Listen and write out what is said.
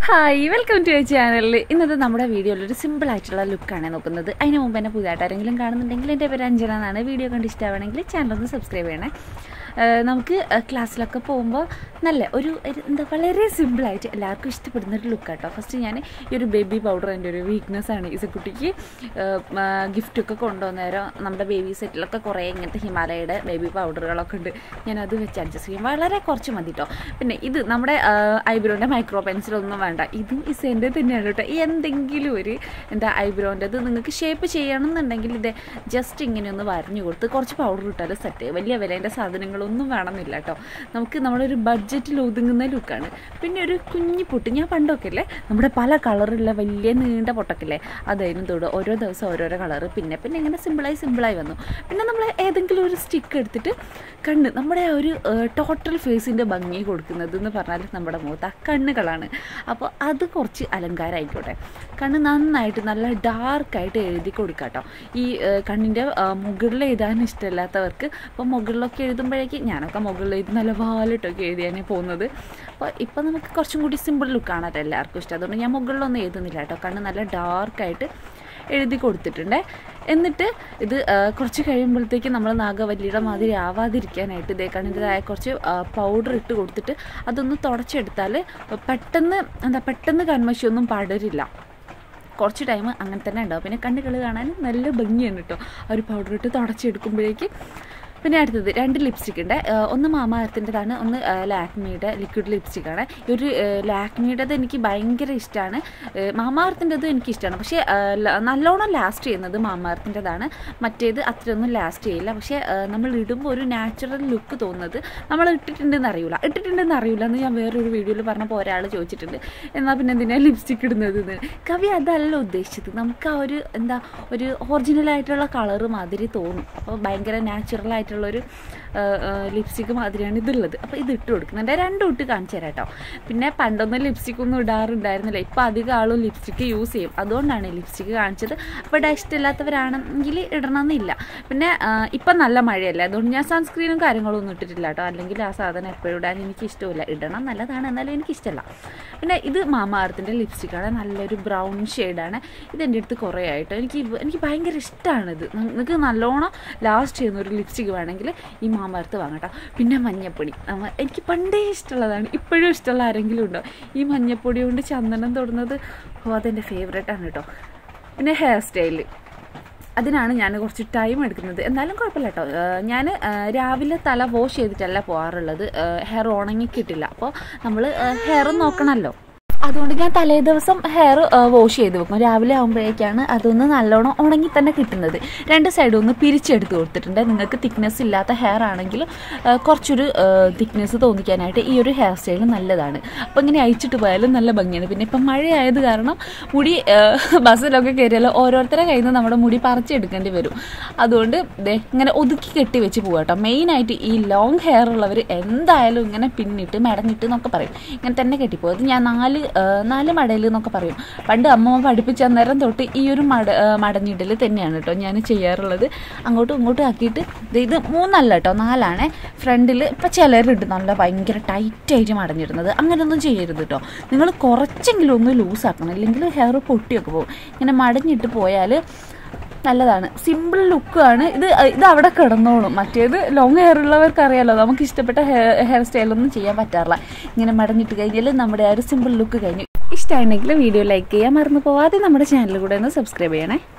hi welcome to ചാനലിൽ ഇന്നത്തെ നമ്മുടെ വീഡിയോയിൽ ഒരു സിമ്പിൾ ആയിട്ടുള്ള ലുക്കാണ് നോക്കുന്നത് അതിന് മുമ്പ് എന്നെ പുതിയതായിട്ട് ആരെങ്കിലും കാണുന്നുണ്ടെങ്കിൽ എൻ്റെ പേര് അഞ്ജന എന്നാണ് വീഡിയോ കണ്ട് ഇഷ്ടമാണെങ്കിൽ ചാനൽ ഒന്ന് സബ്സ്ക്രൈബ് ചെയ്യണേ ഏഹ് നമുക്ക് ഏഹ് ക്ലാസ്സിലൊക്കെ പോകുമ്പോൾ നല്ല ഒരു ഒരു എന്താ വളരെ സിമ്പിളായിട്ട് എല്ലാവർക്കും ഇഷ്ടപ്പെടുന്ന ഒരു ലുക്കാട്ടോ ഫസ്റ്റ് ഞാൻ ഈ ഒരു ബേബി പൗഡർ എൻ്റെ ഒരു വീക്ക്നെസ് ആണ് ഇസക്കുട്ടിക്ക് ഗിഫ്റ്റൊക്കെ കൊണ്ടുവന്നേരം നമ്മുടെ ബേബി സെറ്റിലൊക്കെ കുറേ ഇങ്ങനത്തെ ഹിമാലയയുടെ ബേബി പൗഡറുകളൊക്കെ ഉണ്ട് ഞാനത് വെച്ച് അഡ്ജസ്റ്റ് ചെയ്യും വളരെ കുറച്ച് മതി കേട്ടോ പിന്നെ ഇത് നമ്മുടെ ഐബ്രോൻ്റെ മൈക്രോ പെൻസിലൊന്നും വേണ്ട ഇതും ഇസേൻ്റെ തന്നെയാണ് കേട്ടോ എന്തെങ്കിലും ഒരു എന്താ ഐബ്രോൻ്റെത് നിങ്ങൾക്ക് ഷേപ്പ് ചെയ്യണമെന്നുണ്ടെങ്കിൽ ഇത് ജസ്റ്റ് ഇങ്ങനെ ഒന്ന് വരഞ്ഞു കൊടുത്ത് കുറച്ച് പൗഡർ ഇട്ടാൽ സെറ്റ് വലിയ വിലേൻ്റെ സാധനങ്ങളൊന്നും വേണമെന്നില്ല കേട്ടോ നമുക്ക് നമ്മളൊരു ബഡ്ജറ്റിൽ ഒതുങ്ങുന്ന ലുക്കാണ് പിന്നെ ഒരു കുഞ്ഞി പൊട്ട് ഞാൻ പണ്ടൊക്കെ അല്ലേ നമ്മുടെ പല കളറുള്ള വലിയ നീണ്ട പൊട്ടക്കില്ലേ അതായിരുന്നു തൊടുക ഓരോ ദിവസം ഓരോരോ കളറ് പിന്നെ പിന്നെ ഇങ്ങനെ സിമ്പിളായി സിമ്പിളായി വന്നു പിന്നെ നമ്മൾ ഏതെങ്കിലും ഒരു സ്റ്റിക്ക് എടുത്തിട്ട് കണ്ണ് നമ്മുടെ ആ ഒരു ടോട്ടൽ ഫേസിൻ്റെ ഭംഗി കൊടുക്കുന്നത് എന്ന് പറഞ്ഞാൽ നമ്മുടെ മുഖത്ത് ആ കണ്ണുകളാണ് അപ്പോൾ അത് കുറച്ച് അലങ്കാരമായിക്കോട്ടെ കണ്ണ് നന്നായിട്ട് നല്ല ഡാർക്കായിട്ട് എഴുതി കൊടുക്കാം കേട്ടോ ഈ കണ്ണിൻ്റെ മുകളിൽ എഴുതാൻ ഇഷ്ടമില്ലാത്തവർക്ക് അപ്പോൾ മുകളിലൊക്കെ എഴുതുമ്പോഴേക്ക് ഞാനൊക്കെ മുകളിൽ എഴുതി നല്ല വാലിട്ടൊക്കെ എഴുതിയാണ് പോകുന്നത് അപ്പോൾ ഇപ്പം നമുക്ക് കുറച്ചും കൂടി സിമ്പിൾ ലുക്കാണല്ലോ എല്ലാവർക്കും ഇഷ്ടം അതുകൊണ്ട് ഞാൻ മുകളിലൊന്നും എഴുതുന്നില്ല കേട്ടോ കണ്ണ് നല്ല ഡാർക്കായിട്ട് എഴുതി കൊടുത്തിട്ടുണ്ട് എന്നിട്ട് ഇത് കുറച്ച് കഴിയുമ്പോഴത്തേക്ക് നമ്മൾ നാഗവല്ലിയുടെ മാതിരി ആവാതിരിക്കാനായിട്ട് ഇതേ കണ്ണിൻ്റെതായ കുറച്ച് പൗഡർ ഇട്ട് കൊടുത്തിട്ട് അതൊന്ന് തുടച്ചെടുത്താൽ പെട്ടെന്ന് എന്താ പെട്ടെന്ന് കൺമശിയൊന്നും പടരില്ല കുറച്ച് ടൈം അങ്ങനെ തന്നെ ഉണ്ടാവും പിന്നെ കണ്ണുകൾ കാണാൻ നല്ല ഭംഗിയാണ് കേട്ടോ ആ ഒരു പൗഡർ ഇട്ട് തുടച്ചെടുക്കുമ്പോഴേക്ക് പിന്നെ അടുത്തത് രണ്ട് ലിപ്സ്റ്റിക് ഉണ്ട് ഒന്ന് മാമാർത്തിൻ്റെതാണ് ഒന്ന് ലാക്മിയുടെ ലിക്വിഡ് ലിപ്സ്റ്റിക്കാണ് ഈ ഒരു ലാക്മിയുടേത് എനിക്ക് ഭയങ്കര ഇഷ്ടമാണ് മാമാർത്തിൻ്റെതും എനിക്ക് ഇഷ്ടമാണ് പക്ഷേ നല്ലോണം ലാസ്റ്റ് ചെയ്യുന്നത് മാമാർത്തിൻ്റെതാണ് മറ്റേത് അത്രയൊന്നും ലാസ്റ്റ് ചെയ്യില്ല പക്ഷേ നമ്മൾ ഇടുമ്പോൾ ഒരു നാച്ചുറൽ ലുക്ക് തോന്നുന്നത് നമ്മൾ ഇട്ടിട്ടുണ്ടെന്ന് അറിയില്ല ഇട്ടിട്ടുണ്ടെന്ന് അറിയില്ല എന്ന് ഞാൻ വേറൊരു വീഡിയോയിൽ പറഞ്ഞപ്പോൾ ഒരാൾ ചോദിച്ചിട്ടുണ്ട് എന്നാൽ പിന്നെ എന്തിനാണ് ലിപ്സ്റ്റിക് ഇടുന്നത് കവി അതല്ല ഉദ്ദേശിച്ചത് നമുക്ക് ആ ഒരു എന്താ ഒരു ഒറിജിനലായിട്ടുള്ള കളറ് മാതിരി തോന്നും അപ്പോൾ ഭയങ്കര നാച്ചുറൽ ആയിട്ടുള്ളൊരു ലിപ്സ്റ്റിക്ക് മാതിരിയാണ് ഇതുള്ളത് അപ്പോൾ ഇത് ഇട്ട് കൊടുക്കുന്നുണ്ട് രണ്ടും ഇട്ട് കാണിച്ചു തരാം കേട്ടോ പിന്നെ പണ്ടൊന്നും ലിപ്സ്റ്റിക് ഒന്നും ഇടാറുണ്ടായിരുന്നില്ല ഇപ്പോൾ അധികം ആളും ലിപ്സ്റ്റിക്ക് യൂസ് ചെയ്യും അതുകൊണ്ടാണ് ലിപ്സ്റ്റിക്ക് കാണിച്ചത് അപ്പോൾ ഇടാൻ ഇഷ്ടമില്ലാത്തവരാണെങ്കിൽ ഇടണമെന്നില്ല പിന്നെ ഇപ്പം നല്ല മഴയല്ലേ അതുകൊണ്ട് ഞാൻ സൺസ്ക്രീനും കാര്യങ്ങളും ഒന്നും ഇട്ടിട്ടില്ല കേട്ടോ അല്ലെങ്കിൽ ആ സാധനം എപ്പോഴും ഇടാൻ എനിക്ക് ഇഷ്ടമില്ല ഇടണം നല്ലതാണ് എന്നാലും എനിക്ക് ഇഷ്ടമല്ല പിന്നെ ഇത് മാമാർത്തിൻ്റെ ലിപ്സ്റ്റിക്കാണ് നല്ലൊരു ബ്രൗൺ ഷെയ്ഡാണ് ഇതെൻ്റെ അടുത്ത് കുറേ ആയിട്ടോ എനിക്ക് എനിക്ക് ഭയങ്കര ഇഷ്ടമാണിത് നിങ്ങൾക്ക് നല്ലോണം ലാസ്റ്റ് ചെയ്യുന്ന ഒരു ലിപ്സ്റ്റിക്ക് വേണമെങ്കിൽ ഈ മാമർത്ത് വാങ്ങട്ടോ പിന്നെ മഞ്ഞപ്പൊടി എനിക്ക് പണ്ടേ ഇഷ്ടമുള്ളതാണ് ഇപ്പോഴും ഇഷ്ടമുള്ള ആരെങ്കിലും ഉണ്ടോ ഈ മഞ്ഞപ്പൊടി കൊണ്ട് ചന്ദനം തൊടുന്നത് ഓ അതെൻ്റെ ഫേവറേറ്റാണ് കേട്ടോ പിന്നെ ഹെയർ സ്റ്റൈല് അതിനാണ് ഞാൻ കുറച്ച് ടൈം എടുക്കുന്നത് എന്നാലും കുഴപ്പമില്ല കേട്ടോ ഞാൻ രാവിലെ തല വാഷ് ചെയ്തിട്ടല്ല പോകാറുള്ളത് ഹെയർ ഉണങ്ങി കിട്ടില്ല അപ്പോൾ നമ്മൾ ഹെയർ നോക്കണമല്ലോ അതുകൊണ്ട് ഞാൻ തലേ ദിവസം ഹെയർ വാഷ് ചെയ്ത് വെക്കും രാവിലെ ആകുമ്പോഴേക്കാണ് അതൊന്ന് നല്ലോണം ഉണങ്ങി തന്നെ കിട്ടുന്നത് രണ്ട് സൈഡും ഒന്ന് പിരിച്ചെടുത്ത് കൊടുത്തിട്ടുണ്ട് നിങ്ങൾക്ക് തിക്നെസ് ഇല്ലാത്ത ഹെയർ ആണെങ്കിൽ കുറച്ചൊരു തിക്നെസ് തോന്നിക്കാനായിട്ട് ഈ ഒരു ഹെയർ സ്റ്റൈൽ നല്ലതാണ് അപ്പോൾ ഇങ്ങനെ അയച്ചിട്ട് പോയാലും നല്ല ഭംഗിയാണ് പിന്നെ ഇപ്പം മഴയായത് കാരണം മുടി ബസ്സിലൊക്കെ കയറിയാൽ ഓരോരുത്തരെ കയ്യിൽ നിന്ന് നമ്മുടെ മുടി പറിച്ചെടുക്കേണ്ടി വരും അതുകൊണ്ട് ഇങ്ങനെ ഒതുക്കി കെട്ടി വെച്ച് പോകാം കേട്ടോ മെയിനായിട്ട് ഈ ലോങ് ഹെയർ ഉള്ളവർ എന്തായാലും ഇങ്ങനെ പിന്നിട്ട് മടങ്ങിട്ട് എന്നൊക്കെ പറയും ഇങ്ങനെ തന്നെ കെട്ടിപ്പോകും അത് ഞാൻ നാല് നാല് മടയിൽ എന്നൊക്കെ പറയും പണ്ട് അമ്മമ്മ പഠിപ്പിച്ച അന്നേരം തൊട്ട് ഈ ഒരു മട മടഞ്ഞിടൽ തന്നെയാണ് കേട്ടോ ഞാൻ ചെയ്യാറുള്ളത് അങ്ങോട്ടും ഇങ്ങോട്ടും ആക്കിയിട്ട് ഇത് മൂന്നല്ല കേട്ടോ നാലാണ് ഫ്രണ്ടിൽ ഇപ്പം ചിലരുണ്ട് നല്ല ഭയങ്കര ടൈറ്റായിട്ട് മടഞ്ഞിടുന്നത് അങ്ങനെയൊന്നും ചെയ്യരുത് കേട്ടോ നിങ്ങൾ കുറച്ചെങ്കിലും ഒന്ന് ലൂസാക്കണം അല്ലെങ്കിൽ ഹെയർ പൊട്ടിയൊക്കെ പോകും ഇങ്ങനെ മടഞ്ഞിട്ട് പോയാൽ നല്ലതാണ് സിമ്പിൾ ലുക്കാണ് ഇത് ഇത് അവിടെ കിടന്നോളും മറ്റേത് ലോങ് ഹെയർ ഉള്ളവർക്ക് അറിയാലോ നമുക്ക് ഇഷ്ടപ്പെട്ട ഹെയർ ഹെയർ സ്റ്റൈലൊന്നും ചെയ്യാൻ പറ്റാറില്ല ഇങ്ങനെ മടഞ്ഞിട്ട് കഴിഞ്ഞാൽ നമ്മുടെ ആ ഒരു സിമ്പിൾ ലുക്ക് കഴിഞ്ഞു ഇഷ്ടമായിട്ടുണ്ടെങ്കിൽ വീഡിയോ ലൈക്ക് ചെയ്യാൻ മറന്നു പോവാതെ നമ്മുടെ ചാനൽ കൂടെ ഒന്ന് സബ്സ്ക്രൈബ് ചെയ്യണേ